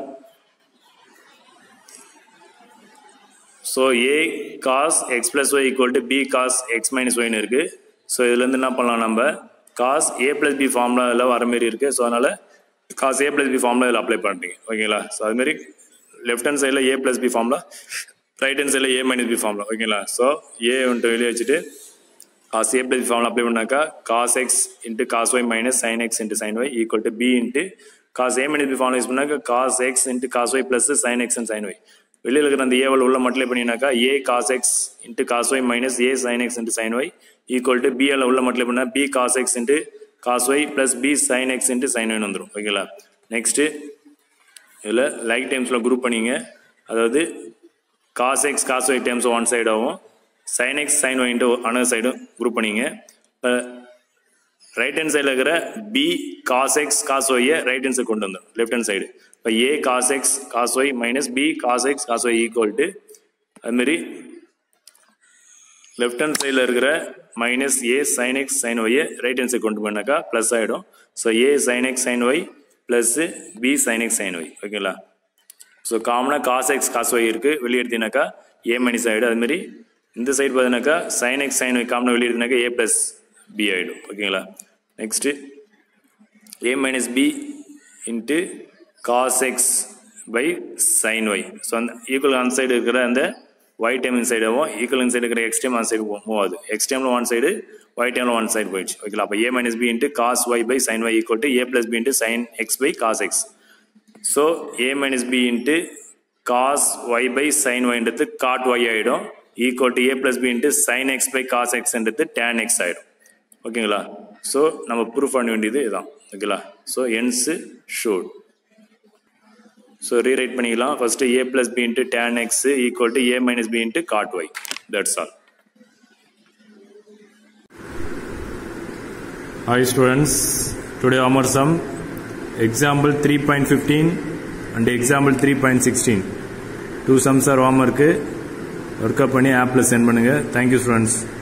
so a cos x plus y equal to b cos x minus y ன்னு இருக்கு so இதுலேருந்து என்ன பண்ணலாம் நம்ம cos A plus B formula எல்லாம் வர மாரி இருக்குது ஸோ அதனால் cos A plus B formula இதில் அப்ளை பண்ணுறீங்க ஓகேங்களா ஸோ அதுமாரி லெஃப்ட் ஹேண்ட் சைடில் A plus B formula right hand சைடில் ஏ மைனஸ் பி ஃபார்முலா ஓகேங்களா ஸோ ஏ வந்துட்டு வெளியே வச்சுட்டு cos A plus B formula apply பண்ணாக்கா cos x into cos y minus sine x into sign y equal to B into cos A minus B formula use பண்ணாக்கா cos x into cos Y plus sign x and sine y வெளியில் இருக்கிற அந்த ஏவல் உள்ள மட்டும் பண்ணினாக்கா A cos x into cos y minus A sine x into sign y equal to பிஎல் உள்ள மட்டும் பண்ணால் B cos x into cos Y plus B sine x into sine ஒய்னு வந்துடும் ஓகேங்களா நெக்ஸ்ட்டு இதில் லைக் டைம்ஸில் குரூப் பண்ணிங்க அதாவது cos X cos y times one சைடாகவும் sine X sine y into another சைடும் குரூப் பண்ணிங்க இப்போ ரைட் ஹேண்ட் சைடில் இருக்கிற பி காஸ் எக்ஸ் காஸ் ஒய்யை ரைட் ஹேண்ட் சைடு கொண்டு வந்துடும் லெஃப்ட் ஹேண்ட் சைடு இப்போ A cos X cos y minus B cos X cos y equal to அதுமாரி லெஃப்ட் ஹேண்ட் சைடில் இருக்கிற minus A sine X sine ஒய்யை ரைட் ஹேண்ட் சைடு கொண்டு போனாக்கா ப்ளஸ் ஆகிடும் so A sine X sine y plus B sine X sine Y ஓகேங்களா so காமனாக cos X cos y இருக்குது வெளியே எடுத்தீங்கன்னாக்கா ஏ மைனஸ் ஆகிடும் அதுமாரி இந்த சைடு பார்த்தீங்கன்னாக்கா சைன் எக்ஸ் சைன் ஒய் காமனாக வெளியே எடுத்தீங்கன்னாக்கா ஏ ப்ளஸ் பி ஆகிடும் ஓகேங்களா next A minus B into cos X by sine y so அந்த ஈக்குவல் அந்த சைடு இருக்கிற அந்த ஒய் டைம் இந்த சைடாகவும் ஈக்குவல் இந்த சைடு இருக்கிற எக்ஸ் டைம் அந்த சைடு மூவ் ஆகுது எக்ஸ் டைமில் ஒன் சைடு ஒய் டைமில் ஒன் சைடு போயிடுச்சு ஓகேங்களா அப்போ A minus B into cos y by sine y equal to A plus B into sine X by cos x so A minus B into cos y by sine ஒய்ன்றது cot y ஆகிடும் equal to A plus B into sine X by cos எக்ஸ்ன்றது tan x ஆயிடும் ஓகேங்களா so நம்ம proof பண்ண வேண்டியது இதுதான் ஓகேங்களா so hence showed so rewrite பண்ணிக்கலாம் first A plus B into tan x equal to A minus B into cot y that's all Hi students, today our sum example 3.15 and example 3.16 two sums are homework work up பண்ணி ஆப்பில் send பண்ணுங்கள் thank you students